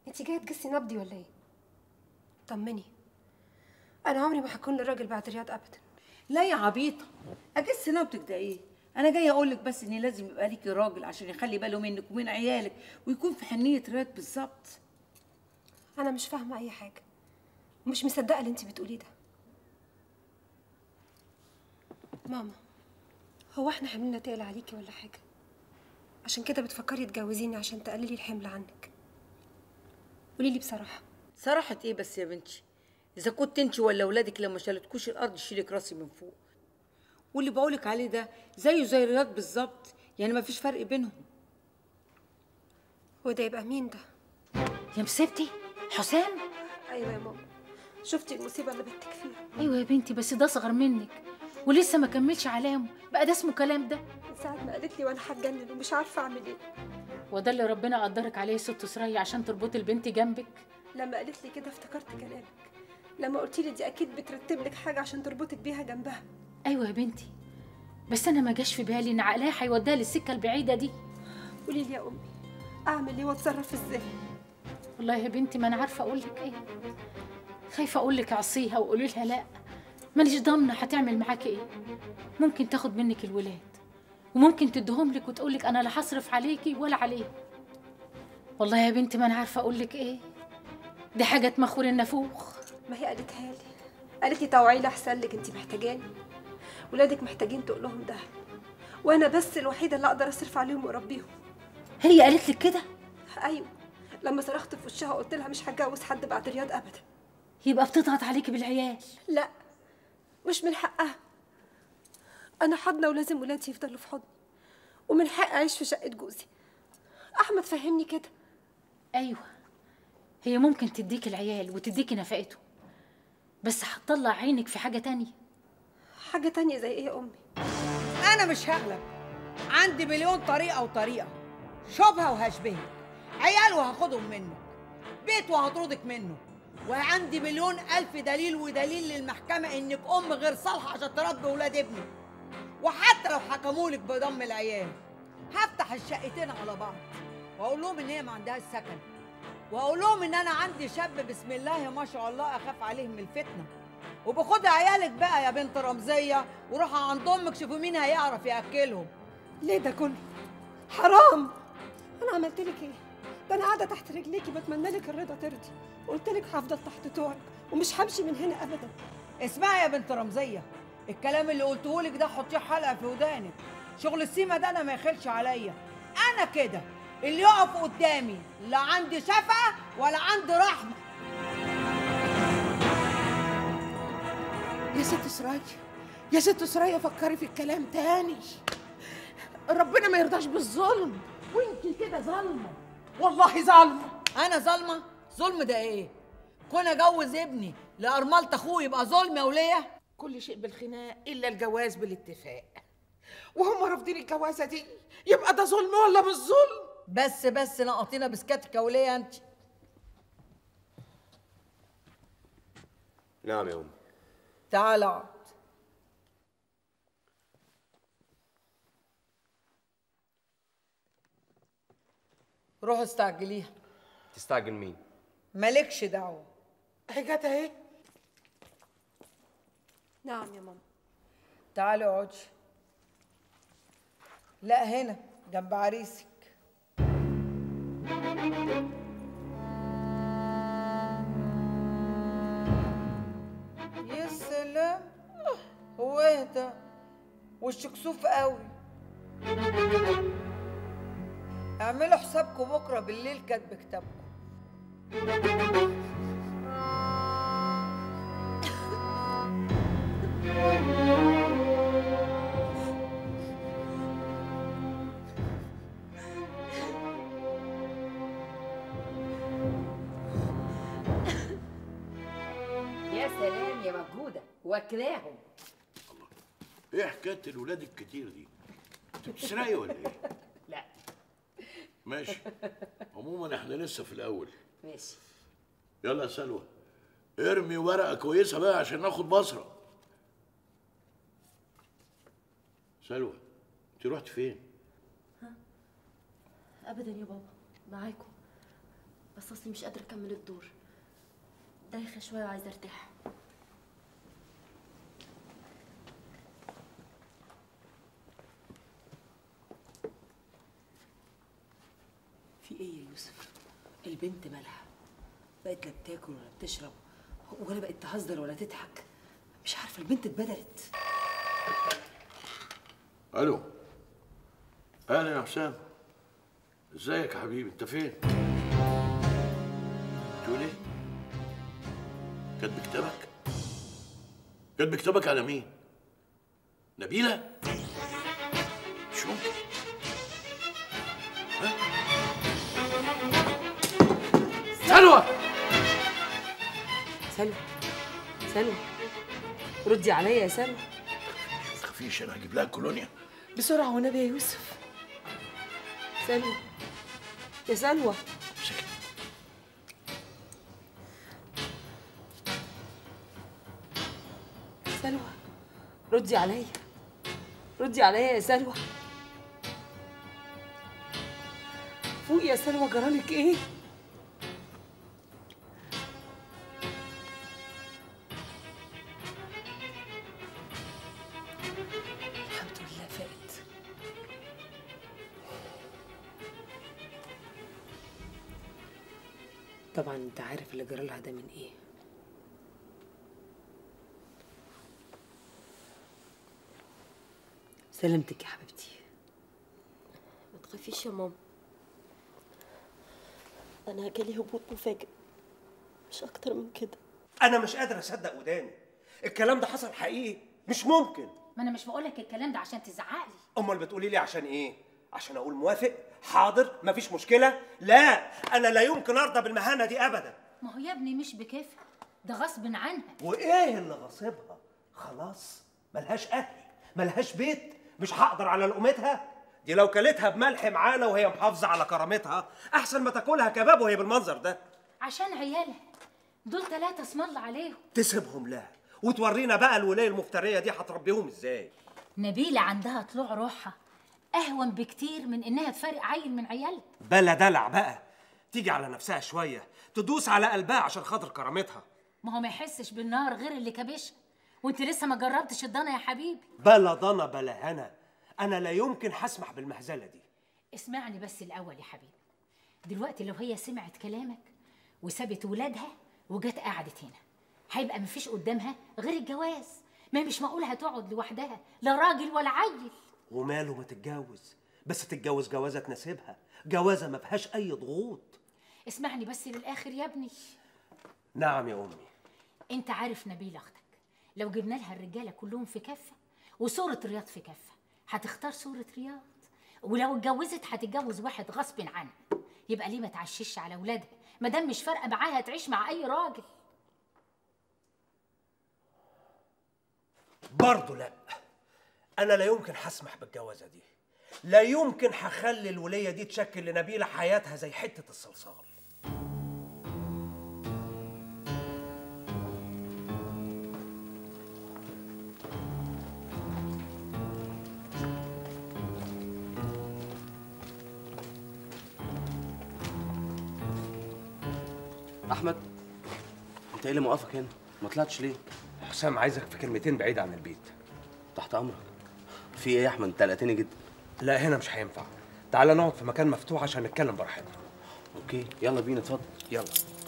انت جايه تجسي نبضي ولا ايه طمني انا عمري ما هكون للراجل بعد رياض ابدا لا يا عبيطه اجس نبضك ده ايه انا جايه اقول لك بس ان لازم يبقى ليكي راجل عشان يخلي باله منك ومن عيالك ويكون في حنيه رياض بالظبط انا مش فاهمه اي حاجه ومش مصدقه اللي انت بتقوليه ده ماما هو احنا حملنا تقل عليكي ولا حاجه عشان كده بتفكري تجوزيني عشان تقللي الحمل عنك قولي لي بصراحه صراحه ايه بس يا بنتي اذا كنت انت ولا اولادك لما شالتكوش الارض يشيلك راسي من فوق واللي بقولك عليه ده زيه زي رياض بالظبط يعني ما فيش فرق بينهم وده يبقى مين ده يا مسبتي حسام ايوه يا ماما شفتي المصيبه اللي بنتك فيها ايوه يا بنتي بس ده اصغر منك ولسه ما كملش علامه بقى ده اسمه كلام ده من ساعه ما قالت لي وانا هتجنن ومش عارفه اعمل ايه وده اللي ربنا قدرك عليه يا ست سرية عشان تربطي البنت جنبك لما قالت لي كده افتكرت كلامك لما قلت لي دي اكيد بترتب لك حاجه عشان تربطك بيها جنبها ايوه يا بنتي بس انا ما جاش في بالي ان عقلها هيوديها للسكه البعيده دي قولي لي يا امي اعمل ايه واتصرف ازاي والله يا بنتي ما انا عارفه اقول لك ايه خايفه اقول لك عصيها وقولي لها لا مانيش ضامنه هتعمل معاكي ايه ممكن تاخد منك الولاد وممكن تديهم لك وتقول لك انا لا هصرف عليكي ولا عليه والله يا بنتي ما انا عارفه اقول لك ايه دي حاجه تمخور النافوخ ما هي قالتها لي قالت لي توعيلة احسن لك انت محتاجاني ولادك محتاجين تقول لهم ده وانا بس الوحيده اللي اقدر اصرف عليهم واربيهم هي قالت لك كده ايوه لما صرخت في وشها قلت لها مش هتجوز حد بعد رياض ابدا يبقى بتضغط عليكي بالعيال لا مش من حقها انا حاضنه ولازم ولادي يفضلوا في حضني ومن حقي اعيش في شقه جوزي احمد فهمني كده ايوه هي ممكن تديك العيال وتديكي نفقته بس هتطلع عينك في حاجه تانية حاجه تانية زي ايه يا امي انا مش هقلب عندي مليون طريقه وطريقه شبهه وهشبهك عيال وهاخدهم منك بيت وهطردك منه وعندي مليون الف دليل ودليل للمحكمه انك ام غير صالحه عشان تربي ولاد ابني وحتى لو حكمولك بضم العيال هفتح الشقتين على بعض واقول لهم ان هي ما عندهاش سكن واقول لهم ان انا عندي شاب بسم الله ما شاء الله اخاف عليه من الفتنه وبخد عيالك بقى يا بنت رمزيه وروحوا عند امك شوفوا مين هيعرف ياكلهم ليه ده كله حرام انا عملت لك ايه ده انا قاعده تحت رجليكي بتمنى لك الرضا ترضي قلت لك هفضل تحت طوعك ومش همشي من هنا ابدا اسمعي يا بنت رمزيه الكلام اللي قلته لك ده حطيه حلقه في ودانك شغل السيما ده انا ما يخلش عليا انا كده اللي يقف قدامي لا عندي شفقه ولا عندي رحمه يا ست سرايا يا ست سرايا فكري في الكلام تاني ربنا ما يرضاش بالظلم وانت كده ظالمه والله ظالمه انا ظالمه ظلم ده ايه كون اجوز ابني لارمله اخوه يبقى ظلم يا وليه كل شيء بالخناق الا الجواز بالاتفاق وهم رافضين الجوازه دي يبقى ده ظلم ولا مش ظلم بس بس نقطينا بسكاتك يا وليه انت نعم يا أم تعال اقعد روح استعجليها تستعجل مين؟ مالكش دعوه هي جت اهي نعم يا ماما تعالي اقعدي لا هنا جنب عريسك يا سلام هو اهدى وش كسوف قوي اعملوا حسابكم بكره بالليل كاتب كتابكم يا سلام يا مجهودة واكلاهم ايه حكايه الولاد الكتير دي؟ انت بتسرقي ولا ايه؟ لا ماشي عموما احنا لسه في الاول ماشي يلا يا سلوى ارمي ورقه كويسه بقى عشان ناخد بصره سلوى انت رحت فين؟ ابدا يا بابا معاكم بس اصلي مش قادره اكمل الدور دايخه شويه وعايزه ارتاح في ايه يا يوسف البنت مالها بقت لا بتاكل ولا بتشرب ولا بقت تهزر ولا تضحك مش عارفه البنت اتبدلت الو اهلا يا حسام ازيك يا حبيبي انت فين بتقول ايه كاتب كتابك كاتب كتابك على مين نبيله مش ممكن ها؟ سلوى سلوى سلوى ردي عليا يا سلوى ما تخافيش انا هجيب لها كولونيا بسرعه والنبي يا يوسف سلوى يا سلوى سكت سلوى ردي عليا ردي عليا يا سلوى فوق يا سلوى جرالك ايه الحمد لله فقت طبعا انت عارف اللي جرالها ده من ايه سلامتك يا حبيبتي ما تخافيش يا ماما انا جالي هبوط مفاجئ مش اكتر من كده انا مش قادر اصدق وداني الكلام ده حصل حقيقي مش ممكن ما انا مش بقولك الكلام ده عشان تزعقلي امال بتقولي لي عشان ايه عشان اقول موافق حاضر مفيش مشكله لا انا لا يمكن ارضى بالمهانه دي ابدا ما هو يا ابني مش بكيفها ده غصب عنها وايه اللي غاصبها خلاص ملهاش اهل ملهاش بيت مش هقدر على لقمتها دي لو كلتها بملح معانا وهي محافظه على كرامتها احسن ما تاكلها كباب وهي بالمنظر ده عشان عيالها دول ثلاثة اسم الله عليهم تسيبهم لها وتورينا بقى الولايه المفتريه دي هتربيهم ازاي نبيلة عندها طلوع روحها أهون بكتير من إنها تفارق عيل من عيالها بلا دلع بقى تيجي على نفسها شويه تدوس على قلبها عشان خاطر كرامتها ما هو ما يحسش بالنار غير اللي كابشها وانت لسه ما جربتش الضنا يا حبيبي بلا ضنا بلا هنا انا لا يمكن هسمح بالمهزله دي اسمعني بس الأول يا حبيبي دلوقتي لو هي سمعت كلامك وسابت ولادها وجت قعدت هنا هيبقى مفيش قدامها غير الجواز ما مش معقول هتقعد لوحدها لا راجل ولا عيل وماله ما تتجوز بس تتجوز جوازه تناسبها جوازه ما فيهاش اي ضغوط اسمعني بس للآخر يا ابني نعم يا امي انت عارف نبيل اختك لو جبنا لها الرجاله كلهم في كفه وصوره رياض في كفه هتختار صوره رياض ولو اتجوزت هتتجوز واحد غصب عنها يبقى ليه ما تعشش على اولادها ما دام مش فارقه معاها تعيش مع اي راجل برضه لا انا لا يمكن هسمح بالجوازه دي لا يمكن هخلي الوليه دي تشكل لنبيله حياتها زي حته الصلصال احمد انت ايه اللي موقفك هنا ما طلعتش ليه حسام عايزك في كلمتين بعيد عن البيت تحت امرك في ايه يا احمد انت قلقتني جدا لا هنا مش هينفع تعال نقعد في مكان مفتوح عشان نتكلم براحتنا اوكي يلا بينا اتفضل يلا